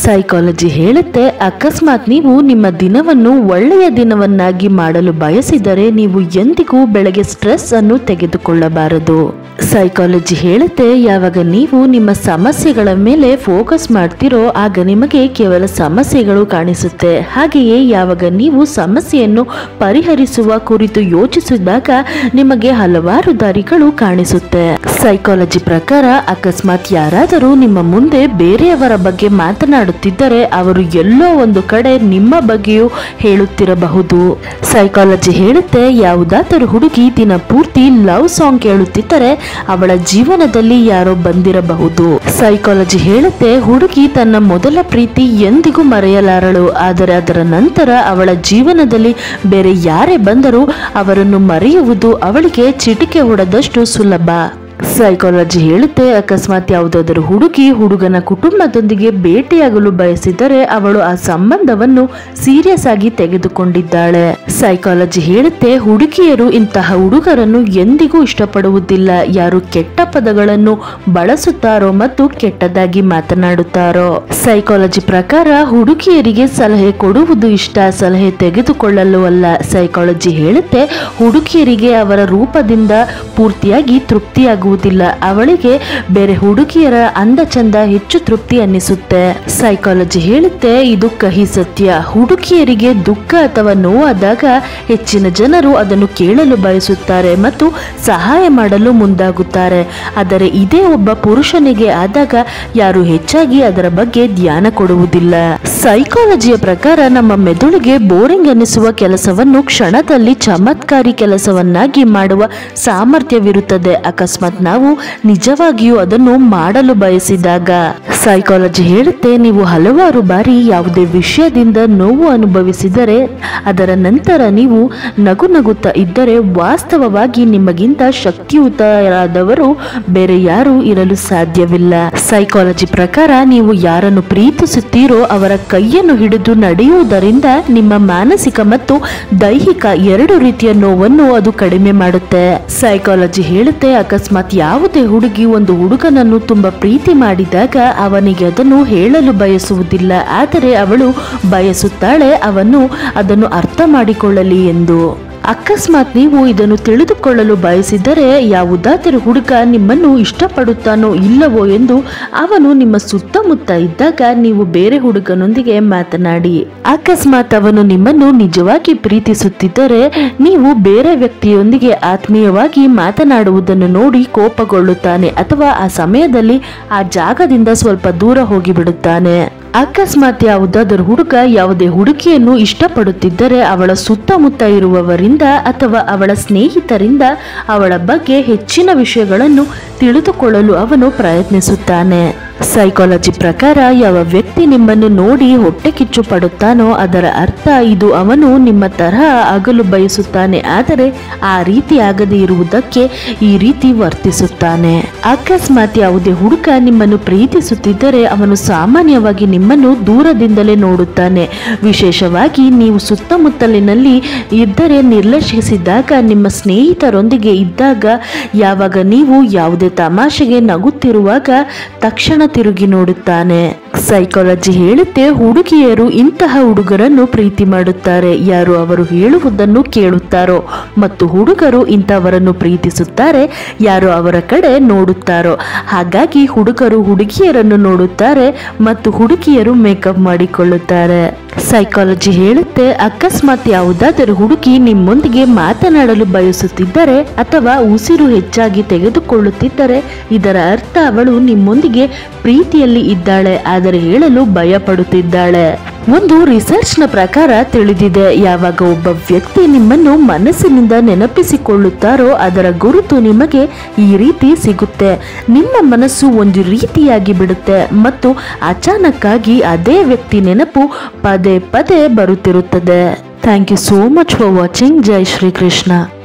psychology ಹೇಳುತ್ತೆ ಅಕಸ್ಮಾತ್ ನೀವು ನಿಮ್ಮ ದಿನವನ್ನು ಒಳ್ಳೆಯ ದಿನವನ್ನಾಗಿ ಮಾಡಲು ಬಯಸಿದರೆ ನೀವು ಎಂದಿಗೂ ಬೆಳಗ್ಗೆ ಸ್ಟ್ರೆಸ್ ಅನ್ನು ತೆಗೆದುಕೊಳ್ಳಬಾರದು ಸೈಕಾಲಜಿ ಹೇಳುತ್ತೆ ಯಾವಾಗ ನೀವು ನಿಮ್ಮ ಸಮಸ್ಯೆಗಳ ಮೇಲೆ ಫೋಕಸ್ ಮಾಡ್ತಿರೋ ಆಗ ನಿಮಗೆ ಕೇವಲ ಸಮಸ್ಯೆಗಳು ಕಾಣಿಸುತ್ತೆ ಹಾಗೆಯೇ ಯಾವಾಗ ನೀವು ಸಮಸ್ಯೆಯನ್ನು ಪರಿಹರಿಸುವ ಕುರಿತು ಯೋಚಿಸಿದಾಗ ನಿಮಗೆ ಹಲವಾರು ದಾರಿಗಳು ಕಾಣಿಸುತ್ತೆ ಸೈಕಾಲಜಿ ಪ್ರಕಾರ ಅಕಸ್ಮಾತ್ ಯಾರಾದರೂ ನಿಮ್ಮ ಮುಂದೆ ಬೇರೆಯವರ ಬಗ್ಗೆ ಮಾತನಾಡುತ್ತಿದ್ದರೆ ಅವರು ಎಲ್ಲೋ ಒಂದು ಕಡೆ ನಿಮ್ಮ ಬಗ್ಗೆಯೂ ಹೇಳುತ್ತಿರಬಹುದು ಸೈಕಾಲಜಿ ಹೇಳುತ್ತೆ ಯಾವುದಾದರೂ ಹುಡುಗಿ ದಿನ ಪೂರ್ತಿ ಲವ್ ಸಾಂಗ್ ಕೇಳುತ್ತಿದ್ದರೆ ಅವಳ ಜೀವನದಲ್ಲಿ ಯಾರೋ ಬಂದಿರಬಹುದು ಸೈಕಾಲಜಿ ಹೇಳುತ್ತೆ ಹುಡುಗಿ ತನ್ನ ಮೊದಲ ಪ್ರೀತಿ ಎಂದಿಗೂ ಮರೆಯಲಾರಳು ಆದರೆ ಅದರ ನಂತರ ಅವಳ ಜೀವನದಲ್ಲಿ ಬೇರೆ ಯಾರೇ ಬಂದರೂ ಅವರನ್ನು ಮರೆಯುವುದು ಅವಳಿಗೆ ಚಿಟಿಕೆ ಹೊಡೆದಷ್ಟು ಸುಲಭ ಸೈಕಾಲಜಿ ಹೇಳುತ್ತೆ ಅಕಸ್ಮಾತ್ ಯಾವುದಾದರೂ ಹುಡುಗಿ ಹುಡುಗನ ಕುಟುಂಬದೊಂದಿಗೆ ಭೇಟಿಯಾಗಲು ಬಯಸಿದರೆ ಅವಳು ಆ ಸಂಬಂಧವನ್ನು ಸೀರಿಯಸ್ ಆಗಿ ತೆಗೆದುಕೊಂಡಿದ್ದಾಳೆ ಸೈಕಾಲಜಿ ಹೇಳುತ್ತೆ ಹುಡುಗಿಯರು ಇಂತಹ ಹುಡುಗರನ್ನು ಎಂದಿಗೂ ಇಷ್ಟಪಡುವುದಿಲ್ಲ ಯಾರು ಕೆಟ್ಟ ಪದಗಳನ್ನು ಬಳಸುತ್ತಾರೋ ಮತ್ತು ಕೆಟ್ಟದಾಗಿ ಮಾತನಾಡುತ್ತಾರೋ ಸೈಕಾಲಜಿ ಪ್ರಕಾರ ಹುಡುಗಿಯರಿಗೆ ಸಲಹೆ ಕೊಡುವುದು ಇಷ್ಟ ಸಲಹೆ ತೆಗೆದುಕೊಳ್ಳಲು ಅಲ್ಲ ಸೈಕಾಲಜಿ ಹೇಳುತ್ತೆ ಹುಡುಗಿಯರಿಗೆ ಅವರ ರೂಪದಿಂದ ಪೂರ್ತಿಯಾಗಿ ತೃಪ್ತಿಯಾಗುವುದಿಲ್ಲ ಅವಳಿಗೆ ಬೇರೆ ಹುಡುಗಿಯರ ಅಂದ ಚಂದ ಹೆಚ್ಚು ತೃಪ್ತಿ ಅನ್ನಿಸುತ್ತೆ ಸೈಕಾಲಜಿ ಹೇಳುತ್ತೆ ಇದು ಕಹಿ ಸತ್ಯ ಹುಡುಗಿಯರಿಗೆ ದುಃಖ ಅಥವಾ ನೋವಾದಾಗ ಹೆಚ್ಚಿನ ಜನರು ಅದನ್ನು ಕೇಳಲು ಬಯಸುತ್ತಾರೆ ಮತ್ತು ಸಹಾಯ ಮಾಡಲು ಮುಂದಾಗುತ್ತಾರೆ ಆದರೆ ಇದೇ ಒಬ್ಬ ಪುರುಷನಿಗೆ ಆದಾಗ ಯಾರು ಹೆಚ್ಚಾಗಿ ಅದರ ಬಗ್ಗೆ ಧ್ಯಾನ ಕೊಡುವುದಿಲ್ಲ ಸೈಕಾಲಜಿಯ ಪ್ರಕಾರ ನಮ್ಮ ಮೆದುಳಿಗೆ ಬೋರಿಂಗ್ ಅನ್ನಿಸುವ ಕೆಲಸವನ್ನು ಕ್ಷಣದಲ್ಲಿ ಚಮತ್ಕಾರಿ ಕೆಲಸವನ್ನಾಗಿ ಮಾಡುವ ಸಾಮರ್ಥ್ಯವಿರುತ್ತದೆ ಅಕಸ್ಮಾತ್ ನಾವು ನಿಜವಾಗಿಯೂ ಅದನ್ನು ಮಾಡಲು ಬಯಸಿದಾಗ ಸೈಕಾಲಜಿ ಹೇಳುತ್ತೆ ನೀವು ಹಲವಾರು ಬಾರಿ ಯಾವುದೇ ವಿಷಯದಿಂದ ನೋವು ಅನುಭವಿಸಿದರೆ ಅದರ ನಂತರ ನೀವು ನಗು ನಗುತ್ತಾ ಇದ್ದರೆ ವಾಸ್ತವವಾಗಿ ನಿಮಗಿಂತ ಶಕ್ತಿಯುತರಾದವರು ಬೇರೆ ಯಾರೂ ಇರಲು ಸಾಧ್ಯವಿಲ್ಲ ಸೈಕಾಲಜಿ ಪ್ರಕಾರ ನೀವು ಯಾರನ್ನು ಪ್ರೀತಿಸುತ್ತೀರೋ ಅವರ ಕೈಯನ್ನು ಹಿಡಿದು ನಡೆಯುವುದರಿಂದ ನಿಮ್ಮ ಮಾನಸಿಕ ಮತ್ತು ದೈಹಿಕ ಎರಡು ರೀತಿಯ ನೋವನ್ನು ಅದು ಕಡಿಮೆ ಮಾಡುತ್ತೆ ಸೈಕಾಲಜಿ ಹೇಳುತ್ತೆ ಅಕಸ್ಮಾತ್ ಯಾವುದೇ ಹುಡುಗಿ ಒಂದು ಹುಡುಗನನ್ನು ತುಂಬಾ ಪ್ರೀತಿ ಮಾಡಿದಾಗ ಅವನಿಗೆ ಅದನ್ನು ಹೇಳಲು ಬಯಸುವುದಿಲ್ಲ ಆದರೆ ಅವಳು ಬಯಸುತ್ತಾಳೆ ಅವನು ಅದನ್ನು ಅರ್ಥ ಮಾಡಿಕೊಳ್ಳಲಿ ಎಂದು ಅಕಸ್ಮಾತ್ ನೀವು ಇದನ್ನು ತಿಳಿದುಕೊಳ್ಳಲು ಬಯಸಿದರೆ ಯಾವುದಾದರೂ ಹುಡುಗ ನಿಮ್ಮನ್ನು ಇಷ್ಟಪಡುತ್ತಾನೋ ಇಲ್ಲವೋ ಎಂದು ಅವನು ನಿಮ್ಮ ಸುತ್ತಮುತ್ತ ಇದ್ದಾಗ ನೀವು ಬೇರೆ ಹುಡುಗನೊಂದಿಗೆ ಮಾತನಾಡಿ ಅಕಸ್ಮಾತ್ ಅವನು ನಿಮ್ಮನ್ನು ನಿಜವಾಗಿ ಪ್ರೀತಿಸುತ್ತಿದ್ದರೆ ನೀವು ಬೇರೆ ವ್ಯಕ್ತಿಯೊಂದಿಗೆ ಆತ್ಮೀಯವಾಗಿ ಮಾತನಾಡುವುದನ್ನು ನೋಡಿ ಕೋಪಗೊಳ್ಳುತ್ತಾನೆ ಅಥವಾ ಆ ಸಮಯದಲ್ಲಿ ಆ ಜಾಗದಿಂದ ಸ್ವಲ್ಪ ದೂರ ಹೋಗಿಬಿಡುತ್ತಾನೆ ಅಕಸ್ಮಾತ್ ಯಾವುದಾದರೂ ಹುಡುಗ ಯಾವುದೇ ಹುಡುಗಿಯನ್ನು ಇಷ್ಟಪಡುತ್ತಿದ್ದರೆ ಅವಳ ಸುತ್ತಮುತ್ತ ಇರುವವರಿಂದ ಅಥವಾ ಅವಳ ಸ್ನೇಹಿತರಿಂದ ಅವಳ ಬಗ್ಗೆ ಹೆಚ್ಚಿನ ವಿಷಯಗಳನ್ನು ತಿಳಿದುಕೊಳ್ಳಲು ಅವನು ಪ್ರಯತ್ನಿಸುತ್ತಾನೆ ಸೈಕಾಲಜಿ ಪ್ರಕಾರ ಯಾವ ವ್ಯಕ್ತಿ ನಿಮ್ಮನ್ನು ನೋಡಿ ಹೊಟ್ಟೆ ಕಿಚ್ಚು ಪಡುತ್ತಾನೋ ಅದರ ಅರ್ಥ ಇದು ಅವನು ನಿಮ್ಮ ತರಹ ಆಗಲು ಬಯಸುತ್ತಾನೆ ಆದರೆ ಆ ರೀತಿ ಆಗದೇ ಇರುವುದಕ್ಕೆ ಈ ರೀತಿ ವರ್ತಿಸುತ್ತಾನೆ ಅಕಸ್ಮಾತ್ ಯಾವುದೇ ಹುಡುಗ ನಿಮ್ಮನ್ನು ಪ್ರೀತಿಸುತ್ತಿದ್ದರೆ ಅವನು ಸಾಮಾನ್ಯವಾಗಿ ನಿಮ್ಮನ್ನು ದೂರದಿಂದಲೇ ನೋಡುತ್ತಾನೆ ವಿಶೇಷವಾಗಿ ನೀವು ಸುತ್ತಮುತ್ತಲಿನಲ್ಲಿ ಇದ್ದರೆ ನಿರ್ಲಕ್ಷಿಸಿದಾಗ ನಿಮ್ಮ ಸ್ನೇಹಿತರೊಂದಿಗೆ ಇದ್ದಾಗ ಯಾವಾಗ ನೀವು ಯಾವುದೇ ತಮಾಷೆಗೆ ನಗುತ್ತಿರುವಾಗ ತಕ್ಷಣ ತಿರುಗಿ ನೋಡುತ್ತಾನೆ ಸೈಕಾಲಜಿ ಹೇಳುತ್ತೆ ಹುಡುಗಿಯರು ಇಂತಹ ಹುಡುಗರನ್ನು ಪ್ರೀತಿ ಮಾಡುತ್ತಾರೆ ಯಾರು ಅವರು ಹೇಳುವುದನ್ನು ಕೇಳುತ್ತಾರೋ ಮತ್ತು ಹುಡುಗರು ಇಂಥವರನ್ನು ಪ್ರೀತಿಸುತ್ತಾರೆ ಯಾರು ಅವರ ಕಡೆ ನೋಡುತ್ತಾರೋ ಹಾಗಾಗಿ ಹುಡುಗರು ಹುಡುಗಿಯರನ್ನು ನೋಡುತ್ತಾರೆ ಮತ್ತು ಹುಡುಗಿಯರು ಮೇಕಪ್ ಮಾಡಿಕೊಳ್ಳುತ್ತಾರೆ ಸೈಕಾಲಜಿ ಹೇಳುತ್ತೆ ಅಕಸ್ಮಾತ್ ಯಾವುದಾದರೂ ಹುಡುಗಿ ನಿಮ್ಮೊಂದಿಗೆ ಮಾತನಾಡಲು ಬಯಸುತ್ತಿದ್ದರೆ ಅಥವಾ ಉಸಿರು ಹೆಚ್ಚಾಗಿ ತೆಗೆದುಕೊಳ್ಳುತ್ತಿದ್ದರೆ ಇದರ ಅರ್ಥ ಅವಳು ನಿಮ್ಮೊಂದಿಗೆ ಪ್ರೀತಿಯಲ್ಲಿ ಇದ್ದಾಳೆ ಆದರೆ ಹೇಳಲು ಭಯ ಪಡುತ್ತಿದ್ದಾಳೆ ಒಂದು ರಿಸರ್ಚ್ನ ಪ್ರಕಾರ ತಿಳಿದಿದೆ ಯಾವಾಗ ಒಬ್ಬ ವ್ಯಕ್ತಿ ನಿಮ್ಮನ್ನು ಮನಸ್ಸಿನಿಂದ ನೆನಪಿಸಿಕೊಳ್ಳುತ್ತಾರೋ ಅದರ ಗುರುತು ನಿಮಗೆ ಈ ರೀತಿ ಸಿಗುತ್ತೆ ನಿಮ್ಮ ಮನಸ್ಸು ಒಂದು ರೀತಿಯಾಗಿ ಬಿಡುತ್ತೆ ಮತ್ತು ಅಚಾನಕ್ಕಾಗಿ ಅದೇ ವ್ಯಕ್ತಿ ನೆನಪು ಪದೇ ಪದೇ ಬರುತ್ತಿರುತ್ತದೆ thank you so much for watching Jai Shri Krishna